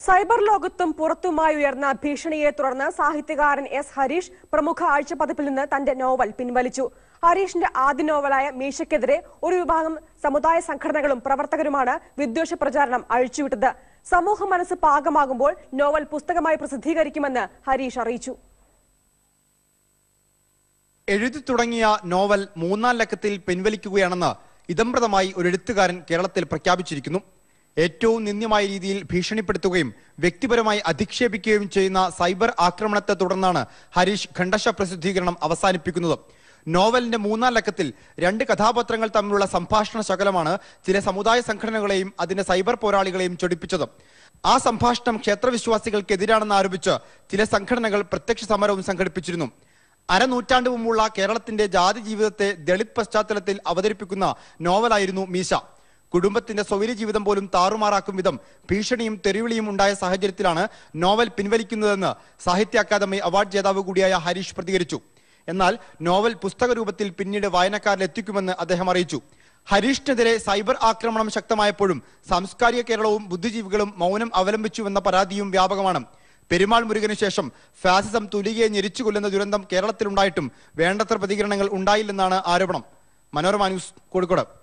cyber ലോകത്തും പുറത്തുമായി ഉയർന്ന ഭീഷണിയെ തുടർന്ന് സാഹിത്യകാരൻ എസ് ഹരീഷ് പ്രമുഖ ആഴ്ചപ്പതിപ്പിൽ നിന്ന് തന്റെ നോവൽ പിൻവലിച്ചു ഹരീഷിന്റെ ആദ്യ നോവലായ മീശയ്ക്കെതിരെ ഒരു വിഭാഗം സമുദായ സംഘടനകളും പ്രവർത്തകരുമാണ് വിദ്വേഷ പ്രചാരണം അഴിച്ചുവിട്ടത് സമൂഹ മനസ്സ് പാകമാകുമ്പോൾ നോവൽ പുസ്തകമായി പ്രസിദ്ധീകരിക്കുമെന്ന് ഹരീഷ് അറിയിച്ചു എഴുതി തുടങ്ങിയ നോവൽ മൂന്നാം ലക്കത്തിൽ പിൻവലിക്കുകയാണെന്ന് ഇതംപ്രദമായി ഒരു എഴുത്തുകാരൻ കേരളത്തിൽ പ്രഖ്യാപിച്ചിരിക്കുന്നു ഏറ്റവും നിന്ദ്യമായ രീതിയിൽ ഭീഷണിപ്പെടുത്തുകയും വ്യക്തിപരമായി അധിക്ഷേപിക്കുകയും ചെയ്യുന്ന സൈബർ ആക്രമണത്തെ തുടർന്നാണ് ഹരീഷ് ഖണ്ഡശ പ്രസിദ്ധീകരണം അവസാനിപ്പിക്കുന്നത് നോവലിന്റെ മൂന്നാം ലക്കത്തിൽ രണ്ട് കഥാപാത്രങ്ങൾ തമ്മിലുള്ള സംഭാഷണ ശകലമാണ് ചില സമുദായ സംഘടനകളെയും അതിന്റെ സൈബർ പോരാളികളെയും ചൊടിപ്പിച്ചത് ആ സംഭാഷണം ക്ഷേത്രവിശ്വാസികൾക്കെതിരാണെന്ന് ആരോപിച്ച് ചില സംഘടനകൾ പ്രത്യക്ഷ സമരവും സംഘടിപ്പിച്ചിരുന്നു അരനൂറ്റാണ്ട് മുമ്പുള്ള കേരളത്തിന്റെ ജാതി ജീവിതത്തെ ദളിത് പശ്ചാത്തലത്തിൽ അവതരിപ്പിക്കുന്ന നോവലായിരുന്നു മീശ കുടുംബത്തിന്റെ സ്വൈര്യ ജീവിതം പോലും താറുമാറാക്കും വിധം ഭീഷണിയും തെരുവിളിയും ഉണ്ടായ സാഹചര്യത്തിലാണ് നോവൽ പിൻവലിക്കുന്നതെന്ന് സാഹിത്യ അക്കാദമി അവാർഡ് ജേതാവ് കൂടിയായ ഹരീഷ് പ്രതികരിച്ചു എന്നാൽ നോവൽ പുസ്തക രൂപത്തിൽ പിന്നീട് വായനക്കാരിൽ എത്തിക്കുമെന്ന് അദ്ദേഹം അറിയിച്ചു ഹരീഷിനെതിരെ സൈബർ ആക്രമണം ശക്തമായപ്പോഴും സാംസ്കാരിക കേരളവും ബുദ്ധിജീവികളും മൗനം അവലംബിച്ചുവെന്ന പരാതിയും വ്യാപകമാണ് പെരുമാൾ മുരുകന് ശേഷം ഫാസിസം തുലികയെ ഞെരിച്ചു കൊല്ലുന്ന ദുരന്തം കേരളത്തിലുണ്ടായിട്ടും വേണ്ടത്ര പ്രതികരണങ്ങൾ ഉണ്ടായില്ലെന്നാണ് ആരോപണം മനോരമ ന്യൂസ് കോഴിക്കോട്